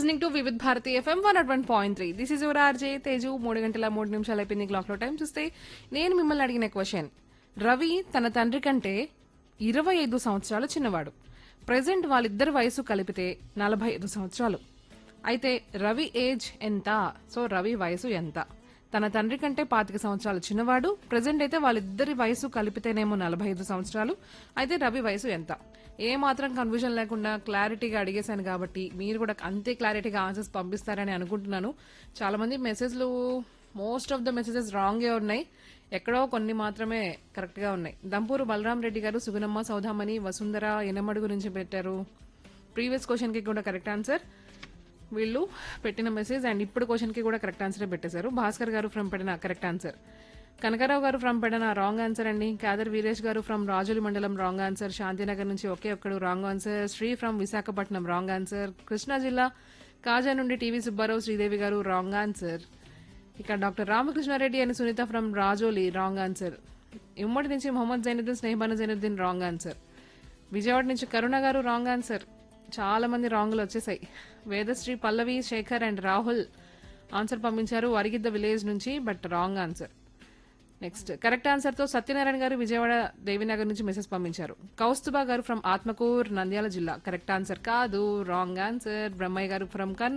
listening to Vividh Bharati FM one at one point three this is your RJ Teju మూడు గంటల మూడు నిమిషాలు అయిపోయింది క్లాక్ లో టైం చూస్తే నేను మిమ్మల్ని అడిగిన క్వశ్చన్ రవి తన తండ్రి కంటే ఇరవై ఐదు సంవత్సరాలు చిన్నవాడు ప్రెసెంట్ వాళ్ళిద్దరి వయసు కలిపితే నలభై ఐదు సంవత్సరాలు అయితే రవి ఏజ్ ఎంత సో రవి వయసు ఎంత తన తండ్రి కంటే పాతిక సంవత్సరాలు చిన్నవాడు ప్రెసెంట్ అయితే వాళ్ళిద్దరి వయసు కలిపితేనేమో నలభై ఐదు సంవత్సరాలు అయితే రవి వయసు ఎంత ఏ మాత్రం కన్ఫ్యూజన్ లేకుండా క్లారిటీగా అడిగేశాను కాబట్టి మీరు కూడా అంతే క్లారిటీగా ఆన్సర్స్ పంపిస్తారని అనుకుంటున్నాను చాలా మంది మెసేజ్లు మోస్ట్ ఆఫ్ ద మెసేజెస్ రాంగే ఉన్నాయి ఎక్కడో కొన్ని మాత్రమే కరెక్ట్ గా ఉన్నాయి దంపూరు బలరాం రెడ్డి గారు సుగుణమ్మ సౌదామణి వసుంధర ఎనమడు గురించి పెట్టారు ప్రీవియస్ క్వశ్చన్ కి కూడా కరెక్ట్ ఆన్సర్ వీళ్ళు పెట్టిన మెసేజ్ అండ్ ఇప్పుడు క్వశ్చన్ కి కూడా కరెక్ట్ ఆన్సర్ పెట్టేశారు Bhaskar garu from Pedana correct answer Kanakarao garu from Pedana wrong answer అండి కాదర్ వీరేష్ గారు ఫ్రమ్ రాజులి మండలం రాంగ్ ఆన్సర్ శాంతినగర్ నుంచి ఒకే ఒక్కడు wrong answer Sri from Visakhapatnam wrong answer Krishna జిల్లా కాజా నుండి TV Subbarao Sridevi garu wrong answer ఇక డాక్టర్ రామకృష్ణారెడ్డి అని Sunitha from Rajoli wrong answer ఉమ్మడి నుంచి మొహమ్మద్ జైనుద్దీన్ స్నేహబాను జైనుద్దీన్ రాంగ్ ఆన్సర్ విజయవాడ నుంచి కరుణ గారు రాంగ్ ఆన్సర్ చాలా మంది రాంగ్లు వచ్చేసాయి వేదశ్రీ పల్లవి శేఖర్ అండ్ రాహుల్ ఆన్సర్ పంపించారు అరిగిద్ద విలేజ్ నుంచి but wrong answer next correct answer తో సత్యనారాయణ గారు విజయవాడ దేవినగర్ నుంచి మెసేజ్ పంపించారు కౌస్తుబా గారు ఫ్రమ్ ఆత్మకూర్ నంద్యాల జిల్లా కరెక్ట్ ఆన్సర్ కాదు wrong answer Brahmaiah garu from Kurnool